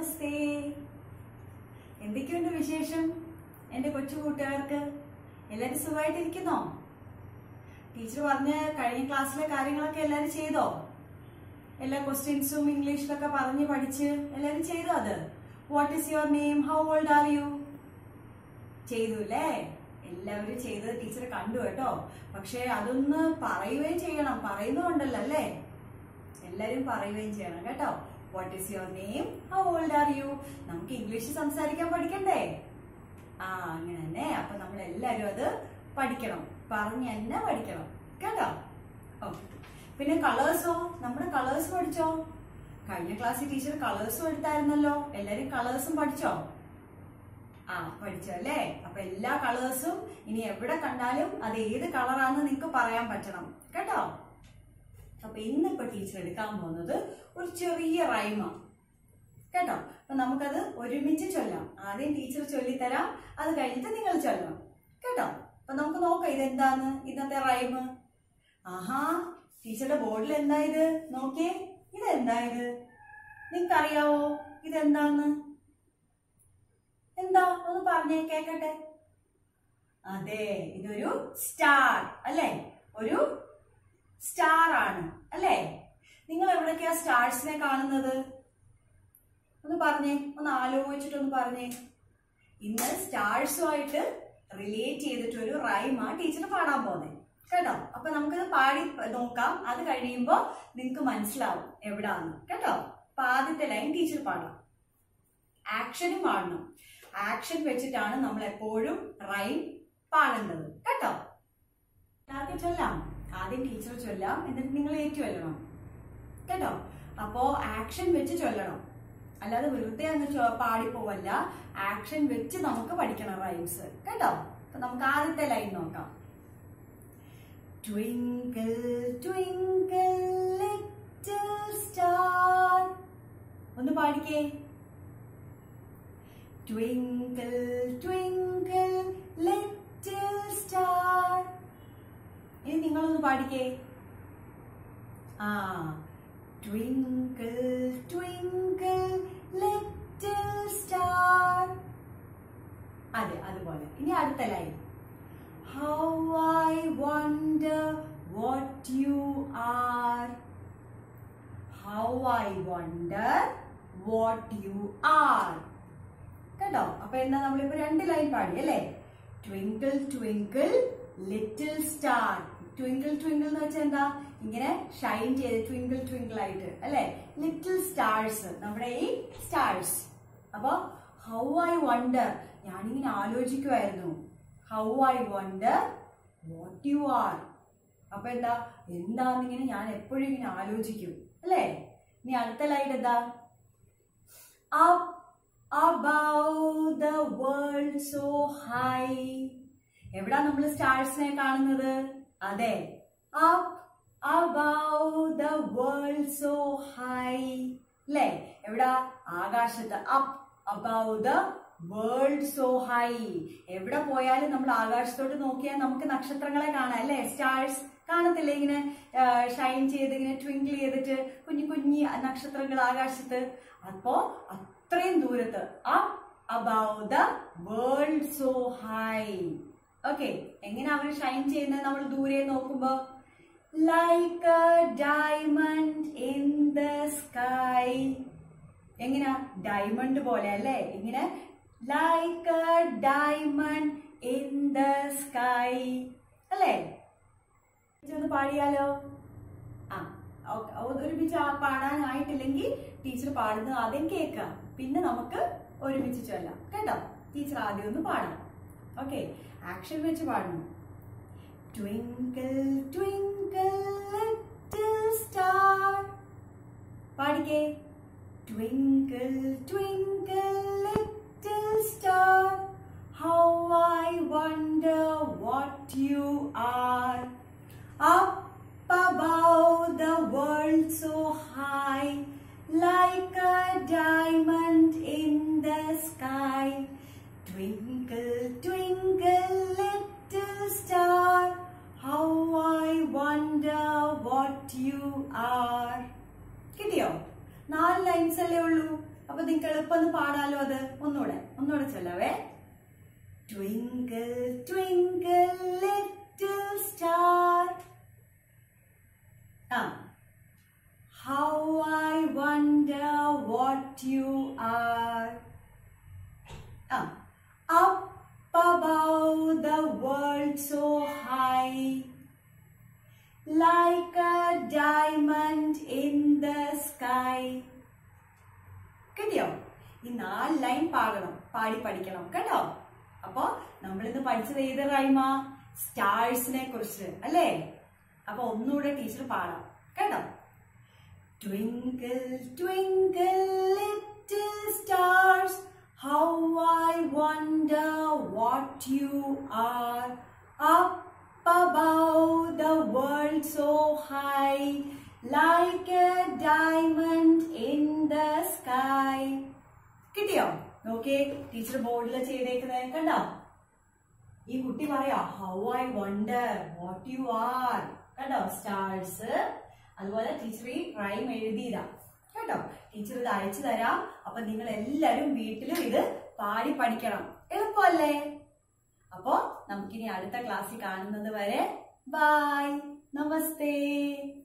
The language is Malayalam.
നമസ്തേ എന്തൊക്കെയുണ്ട് വിശേഷം എന്റെ കൊച്ചു കൂട്ടുകാർക്ക് എല്ലാരും സുഖമായിട്ടിരിക്കുന്നോ ടീച്ചർ പറഞ്ഞ കഴിഞ്ഞ ക്ലാസ്സിലെ കാര്യങ്ങളൊക്കെ എല്ലാരും ചെയ്തോ എല്ലാ ക്വസ്റ്റ്യൻസും ഇംഗ്ലീഷിലൊക്കെ പറഞ്ഞ് പഠിച്ച് എല്ലാരും ചെയ്തോ അത് what is your name how old are you ചെയ്തു അല്ലേ എല്ലാവരും ചെയ്തത് ടീച്ചർ കണ്ടു കേട്ടോ പക്ഷെ അതൊന്ന് പറയുകയും ചെയ്യണം പറയുന്നുണ്ടല്ലോ അല്ലേ എല്ലാരും പറയുകയും ചെയ്യണം കേട്ടോ what is your name how old are you നമുക്ക് ഇംഗ്ലീഷ് സംസാരിക്കാൻ പഠിക്കണ്ടേ ആ അങ്ങനെ തന്നെ അപ്പൊ നമ്മൾ എല്ലാരും അത് പഠിക്കണം പറഞ്ഞ് തന്നെ പഠിക്കണം കേട്ടോ ഓ പിന്നെ കളേഴ്സോ നമ്മുടെ കളേഴ്സ് പഠിച്ചോ കഴിഞ്ഞ ക്ലാസ്സിൽ ടീച്ചർ കളേഴ്സും എടുത്തായിരുന്നല്ലോ എല്ലാരും കളേഴ്സും പഠിച്ചോ ആ പഠിച്ചു അല്ലേ അപ്പൊ എല്ലാ കളേഴ്സും ഇനി എവിടെ കണ്ടാലും അത് ഏത് കളറാന്ന് നിങ്ങൾക്ക് പറയാൻ പറ്റണം കേട്ടോ അപ്പൊ ഇന്നിപ്പോ ടീച്ചർ എടുക്കാൻ പോകുന്നത് ഒരു ചെറിയ റൈമ കേട്ടോ അപ്പൊ നമുക്കത് ഒരുമിച്ച് ചൊല്ലാം ആദ്യം ടീച്ചർ ചൊല്ലിത്തരാം അത് കഴിഞ്ഞിട്ട് നിങ്ങൾ ചൊല്ലണം കേട്ടോ അപ്പൊ നമുക്ക് നോക്കാം ഇതെന്താന്ന് ഇന്നത്തെ റൈമ് ആഹാ ടീച്ചറുടെ ബോർഡിൽ എന്താ ഇത് നോക്കിയേ ഇതെന്താ ഇത് നിങ്ങൾക്കറിയാവോ ഇതെന്താന്ന് എന്താ ഒന്ന് പറഞ്ഞേ കേക്കട്ടെ അതെ ഇതൊരു സ്റ്റാർ അല്ലേ ഒരു സ്റ്റാർ ആണ് അല്ലേ നിങ്ങൾ എവിടൊക്കെയാ സ്റ്റാർസിനെ കാണുന്നത് ഒന്ന് പറഞ്ഞേ ഒന്ന് ആലോചിച്ചിട്ടൊന്ന് പറഞ്ഞേ ഇന്ന് സ്റ്റാർസുമായിട്ട് റിലേറ്റ് ചെയ്തിട്ട് ഒരു റൈമാ ടീച്ചർ പാടാൻ പോകുന്നത് കേട്ടോ അപ്പൊ നമുക്കിത് പാടി നോക്കാം അത് കഴിയുമ്പോ നിങ്ങൾക്ക് മനസ്സിലാവും എവിടാന്ന് കേട്ടോ അപ്പൊ ആദ്യത്തെ ലൈൻ ടീച്ചർ പാടാം ആക്ഷനും പാടണം ആക്ഷൻ വെച്ചിട്ടാണ് നമ്മൾ എപ്പോഴും റൈം പാടേണ്ടത് കേട്ടോ ആദ്യം ചൊല്ലാം ആദ്യം ടീച്ചർ ചൊല്ലാം എന്നിട്ട് നിങ്ങൾ ഏറ്റുവല്ലണം കേട്ടോ അപ്പോ ആക്ഷൻ വെച്ച് ചൊല്ലണം അല്ലാതെ വെറുതെ അങ്ങ് ചൊ- പാടിപ്പോവല്ല ആക്ഷൻ വെച്ച് നമുക്ക് പഠിക്കണം റൈംസ് കേട്ടോ അപ്പൊ നമുക്ക് ആദ്യത്തെ ലൈൻ നോക്കാം ട്വിങ്കിൾ ട്വിങ്കിൾ ലിറ്റിൽ സ്റ്റാർ ഒന്ന് പാടിക്കേ Twinkle, twinkle, little star. ഇനി നിങ്ങളൊന്ന് പാടിക്കേ ആ ട്വിങ്കിൾ ട്വിങ്കിൾ ലിറ്റിൽ സ്റ്റാർ അതെ അതുപോലെ ഇനി അടുത്ത line how I wonder what you are how I wonder what you are കേട്ടോ അപ്പൊ എന്താ നമ്മളിപ്പോ രണ്ട് ലൈൻ പാടി അല്ലേ twinkle twinkle little star twinkle twinkle എന്ന് വെച്ചാൽ എന്താ ഇങ്ങനെ ഷൈൻ ചെയ്ത് ട്വിങ്കിൾ ട്വിങ്കിൾ ആയിട്ട് അല്ലെ ലിറ്റിൽ സ്റ്റാർസ് നമ്മുടെ ഈ സ്റ്റാർസ് അപ്പൊ ഹൗ ഐ വണ്ടർ ഞാനിങ്ങനെ ആലോചിക്കുമായിരുന്നു how I wonder what you are അപ്പൊ എന്താ എന്താന്നിങ്ങനെ ഞാൻ എപ്പോഴും ഇങ്ങനെ ആലോചിക്കും അല്ലേ ഇനി അടുത്ത ലൈൻ എന്താ up above the world so high എവിടാ നമ്മൾ സ്റ്റാർസിനെ കാണുന്നത് അതെ up above the world so high അല്ലേ എവിടാ ആകാശത്ത് up above the world so high എവിടെ പോയാലും നമ്മൾ ആകാശത്തോട്ട് നോക്കിയാൽ നമുക്ക് നക്ഷത്രങ്ങളെ കാണാം അല്ലേ സ്റ്റാർസ് കാണത്തില്ലേ ഇങ്ങനെ ഷൈൻ ചെയ്ത് ഇങ്ങനെ ട്വിങ്കിൾ ചെയ്തിട്ട് കുഞ്ഞു കുഞ്ഞി നക്ഷത്രങ്ങൾ ആകാശത്ത് അപ്പോ അത്രയും ദൂരത്ത് up above the world so high okay എങ്ങനെ അവർ ഷൈൻ ചെയ്യുന്നത് നമ്മൾ ദൂരെ നോക്കുമ്പോ like a diamond in the sky എങ്ങനെയാ ഡയമണ്ട് പോലെ അല്ലേ ഇങ്ങനെ like a diamond in the sky അല്ലേ ഒന്ന് പാടിയാലോ ആ ഓ- ഒ- ഒരുമിച്ച് ആ പാടാനായിട്ടില്ലെങ്കിൽ ടീച്ചർ പാടുന്നത് ആദ്യം കേൾക്കാം പിന്നെ നമുക്ക് ഒരുമിച്ച് ചൊല്ലാം കേട്ടോ ടീച്ചർ ആദ്യം ഒന്ന് പാടാം ഓക്കെ ആക്ഷൻ വെച്ച് പാടണം ട്വിങ്കിൾ ട്വിങ്കിൾ ലിറ്റിൽ സ്റ്റാർ പാടിക്കേ twinkle twinkle little star how I wonder what you are up above the world so high, like a diamond in the sky. Twinkle, twinkle, little star, how I wonder what you are. കിട്ടിയോ നാല് ലൈൻസ് അല്ലേ ഉള്ളൂ അപ്പൊ നിങ്ങൾക്ക് എളുപ്പം ഒന്ന് പാടാലോ അത് ഒന്നുകൂടെ ഒന്നുകൂടെ ചൊല്ലവേ ട്വിങ്കിൾ ട്വിങ്കിൾ ലിറ്റിൽ സ്റ്റാർ ആ How I wonder what you are. Ah, up above the world so high, like a diamond in the sky. കിട്ടിയോ ഈ നാല് ലൈൻ പാടണം പാടി പഠിക്കണം കേട്ടോ അപ്പൊ നമ്മൾ ഇന്ന് പഠിച്ചത് ഏത് റൈമ സ്റ്റാഴ്സിനെ കുറിച്ച് അല്ലേ അപ്പൊ ഒന്നുകൂടെ ടീച്ചർ പാടാം കേട്ടോ Twinkle, twinkle, little stars, how I wonder what you are. Up above the world so high, like a diamond in the sky. കിട്ടിയോ നോക്കേ ടീച്ചർ ബോർഡിൽ ചെയ്തേക്കുന്നത് കണ്ടോ ഈ കുട്ടി പറയാ how I wonder what you are കണ്ടോ സ്റ്റാർസ് അതുപോലെ ടീച്ചർ ഈ റൈം എഴുതിയതാ കേട്ടോ ടീച്ചർ ഇത് അയച്ചു തരാം അപ്പൊ നിങ്ങൾ എല്ലാരും വീട്ടിലും ഇത് പാടി പഠിക്കണം എളുപ്പമല്ലേ അപ്പോ നമുക്കിനി അടുത്ത ക്ലാസ്സിൽ കാണുന്നത് വരെ ബായ് നമസ്തേ